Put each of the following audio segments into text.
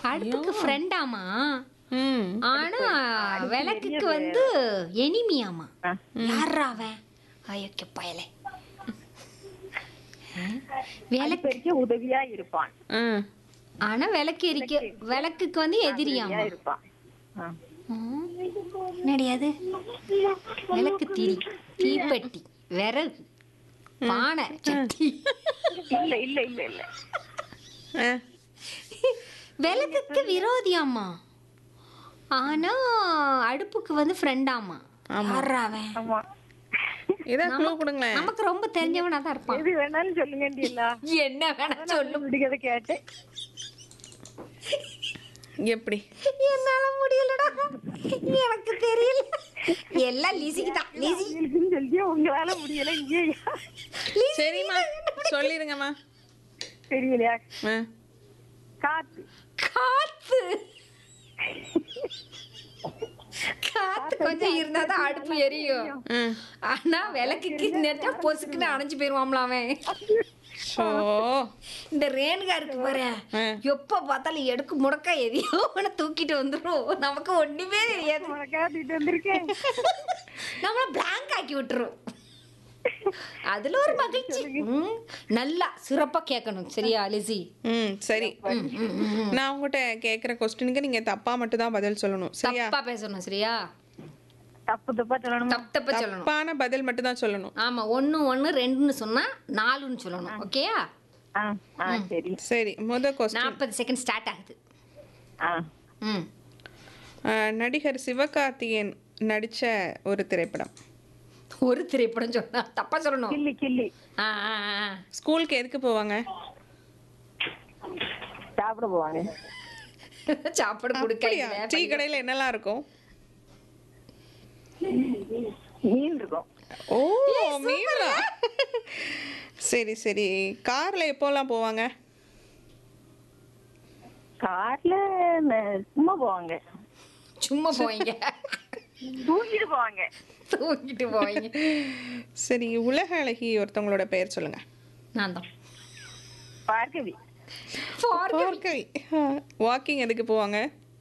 அடுப்புக்கு ஃப்ரெண்டாமா ம் ஆனா விளக்குக்கு வந்து எனிமியாமா ஆ. யாரா அவன் ஐயோக்கு பயலே விளக்கு பெரிய உதவியா இருப்பான் ம் ஆனா விளக்கு எரிக்க விளக்குக்கு வந்து எதிரியாமா உதவியா இருப்பான் ஆ. ம். என்னடி அது விளக்கு திரி தீப்பெட்டி விறகு பானை சட்டி இல்ல இல்ல இல்ல இல்ல ஆ விளக்குக்கு விரோதியாமா ஆனா அடுப்புக்கு வந்து ஃப்ரெண்டாமா யாரா அவன் ஆமா இதான் க்ளூ கொடுங்களேன் நமக்கு ரொம்ப தெரிஞ்சவனா தான் இருப்பான் எது வேணாலும் சொல்லுங்க இல்ல என்ன வேணா சொல்லு முடிக்கிறத கேட்டு எப்படி என்னால முடியலடா எனக்கு தெரியல எல்லாம் லிசிக்கு தான் லிசி இருக்குன்னு சொல்லி உங்களால முடியல இங்கே சரிம்மா சொல்லிருங்கம்மா தெரியலையா ஆ காத்து காத்து காத்து கொஞ்சம் இருந்தாதான் அடுப்பு எரியும் ம் ஆனா விளக்குக்கு நேரத்தா பொசுக்குன்னு அணைஞ்சு போயிருவாம்ல அவன் ஸோ இந்த ரேணுகா இருக்கு பாரு ஆ. எப்ப பார்த்தாலும் எடுக்கு முடக்க எதையோ ஒண்ணு தூக்கிட்டு வந்துரும் நமக்கு ஒண்ணுமே தெரியாது காத்துட்டு வந்திருக்கேன் நம்மள பிளாங்க் ஆக்கி விட்டுரும் அதுல ஒரு மகிழ்ச்சி ம், நல்லா சிறப்பா கேட்கணும் சரியா லிசி ம் சரி ம், ம், ம், ம். நான் உங்ககிட்ட கேட்குற கொஸ்டினுக்கு நீங்கள் தப்பா மட்டும் தான் பதில் சொல்லணும் சரியா தப்பா பேசணும் சரியா தப்பு தப்பா சொல்லணுமா தப்பு தப்பா சொல்லணும் தப்பான பதில் மட்டும் தான் சொல்லணும் ஆமா ஒண்ணு ஒண்ணு ரெண்டுன்னு சொன்னா நாலுன்னு சொல்லணும் ஓகேயா ஆ ஆ சரி சரி முத கொஸ்டின் நாற்பது செகண்ட் ஸ்டார்ட் ஆகுது ஆ ம் நடிகர் சிவகார்த்திகேயன் நடிச்ச ஒரு திரைப்படம் ஒரு திரைப்படம் சொன்னா தப்பா சொல்லணும் கிள்ளி கிள்ளி ஆ ஆ ஆ. ஸ்கூலுக்கு எதுக்கு போவாங்க சாப்பிட போவாங்க சாப்பாடு கொடுக்க அப்படியா டீ கடையில் என்னெல்லாம் இருக்கும் மீன் இருக்கும் ஓ மீனா சரி சரி கார்ல எப்போல்லாம் போவாங்க கார்ல ந- சும்மா போவாங்க சும்மா போவீங்க தூங்கிட்டு போவாங்க தூங்கிட்டு போவீங்க சரி உலக அழகி ஒருத்தவங்களோட பெயர் சொல்லுங்க நான் தான் பார்க்கவி பார்க்கவி வாக்கிங் எதுக்கு போவாங்க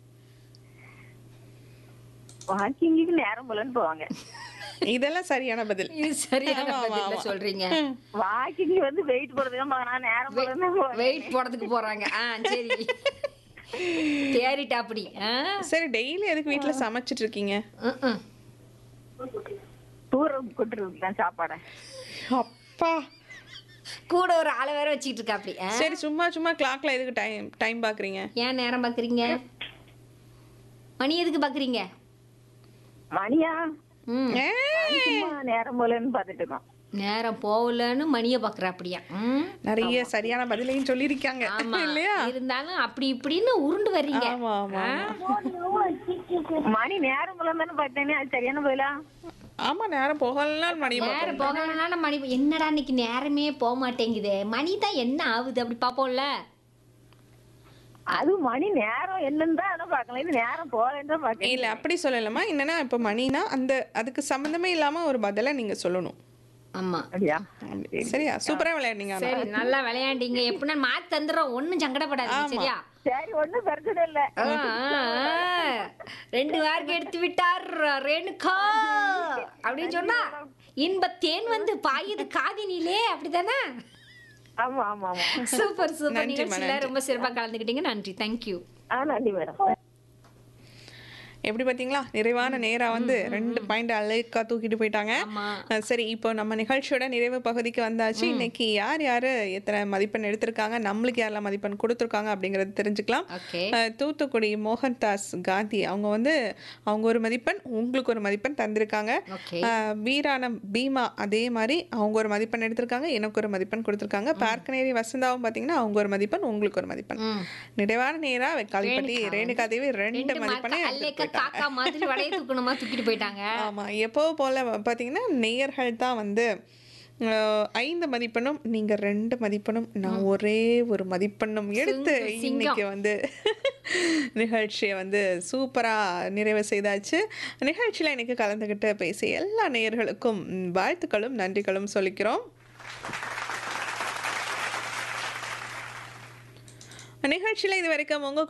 வாக்கிங்குக்கு நேரம் போலன்னு போவாங்க இதெல்லாம் சரியான பதில் இது சரியான ஆமா, ஆமா, பதில்ல ஆமா. சொல்றீங்க வாக்கிங் வந்து வெயிட் போடுறதுக்கு போனா நேரம் போலன்னு போவாங்க வெயிட் போடுறதுக்கு போறாங்க ஆ சரி தேறிட்டா அப்படி ஆ சரி டெய்லி எதுக்கு வீட்ல சமைச்சிட்டு இருக்கீங்க ம், ம். தூரம் கொட்டுறதுக்கு தான் சாப்பாடை அப்பா கூட ஒரு ஆளை வேற வச்சுக்கிட்டு இருக்கா அப்படி ஆ? சரி சும்மா சும்மா கிளாக்ல எதுக்கு டைம் டைம் பாக்குறீங்க ஏன் நேரம் பாக்குறீங்க மணி எதுக்கு பாக்குறீங்க மணியா ம் மணி சும்மா நேரம் போலன்னு பார்த்துட்டு இருக்கோம் நேரம் போகலன்னு மணியை பாக்குற அப்படியா ம் நிறைய சரியான பதிலையும் சொல்லியிருக்காங்க ஆமா இல்லையா இருந்தாலும் அப்படி இப்படின்னு உருண்டு வர்றீங்க ஆமா ஆமா ஆ? மணி நேரம் போலன்னு தானே பார்த்தேனே அது சரியான பதிலா ஆமா நேரம் போகலாம் மணி நேரம் போகலன்னா மணி என்னடா இன்னைக்கு நேரமே போக மாட்டேங்குதே மணி தான் என்ன ஆகுது அப்படி பாப்போம்ல அது மணி நேரம் என்னன்னு தான் ஆனா பார்க்கலாம் இது நேரம் போலன்னு தான் பார்க்கல இல்ல அப்படி சொல்லலாமா என்னன்னா இப்ப மணினா அந்த அதுக்கு சம்பந்தமே இல்லாம ஒரு பதிலை நீங்க சொல்லணும் ஆமா அப்படியா அப்படி. சரியா சூப்பரா விளையாடுனீங்க ஆனா. சரி நல்லா விளையாண்டீங்க எப்படின்னா மாத்தி தந்துடுறோம் ஒண்ணும் சங்கடப்படாதீங்க சரியா சரி ஒண்ணும் பிரச்சனை இல்ல ஆ, ஆ, ஆ. ரெண்டு வார்க்கு எடுத்து விட்டார் ரேணுகா அப்படின்னு சொன்னா இன்ப தேன் வந்து பாயுது காதினிலே அப்படிதானே ஆமா ஆமா ஆமா சூப்பர் சூப்பர் நன்றிம்மா, நிகழ்ச்சியில நன்றி. ரொம்ப சிறப்பா கலந்துக்கிட்டீங்க நன்றி தேங்க்யூ ஆ நன்றி மேடம் எப்படி பாத்தீங்களா நிறைவான நேரா வந்து ரெண்டு பாயிண்ட் அழைக்கா தூக்கிட்டு போயிட்டாங்க ஆமா அஹ் சரி இப்போ நம்ம நிகழ்ச்சியோட நிறைவு பகுதிக்கு வந்தாச்சு இன்னைக்கு யார் யாரு எத்தனை மதிப்பெண் எடுத்திருக்காங்க நம்மளுக்கு யாரெல்லாம் மதிப்பெண் கொடுத்துருக்காங்க அப்படிங்கறது தெரிஞ்சுக்கலாம் ஓகே அஹ் தூத்துக்குடி மோகன்தாஸ் காந்தி அவங்க வந்து அவங்க ஒரு மதிப்பெண் உங்களுக்கு ஒரு மதிப்பெண் தந்திருக்காங்க ஓகே அஹ் வீராணம் பீமா அதே மாதிரி அவங்க ஒரு மதிப்பெண் எடுத்திருக்காங்க எனக்கு ஒரு மதிப்பெண் கொடுத்திருக்காங்க பார்க்கநேரி வசந்தாவும் பார்த்தீங்கன்னா அவங்க ஒரு மதிப்பெண் உங்களுக்கு ஒரு மதிப்பெண் ம் நிறைவான நேரா காலிப்பட்டி ரேணுகா தேவி ரெண்டு ரெண்டு மதிப்பெண்ணை மார்க் எடுத்துட்டு அல்லேக்க காக்கா மாதிரி வடைய தூக்கணுமா தூக்கிட்டு போயிட்டாங்க ஆமா எப்போ போல பார்த்தீங்கன்னா நேயர்கள் தான் வந்து அஹ், ஐந்து மதிப்பெண்ணும் நீங்க ரெண்டு மதிப்பெண்ணும் நான் ஒரே ஒரு மதிப்பெண்ணும் எடுத்து சிங்கம், சிங்கம். இன்னைக்கு வந்து நிகழ்ச்சியை வந்து சூப்பரா நிறைவு செய்தாச்சு நிகழ்ச்சியில இன்னைக்கு கலந்துக்கிட்டு பேசிய எல்லா நேயர்களுக்கும் ம், வாழ்த்துக்களும் நன்றிகளும் சொல்லிக்கிறோம் நிகழ்ச்சியில இது வரைக்கும் உங்க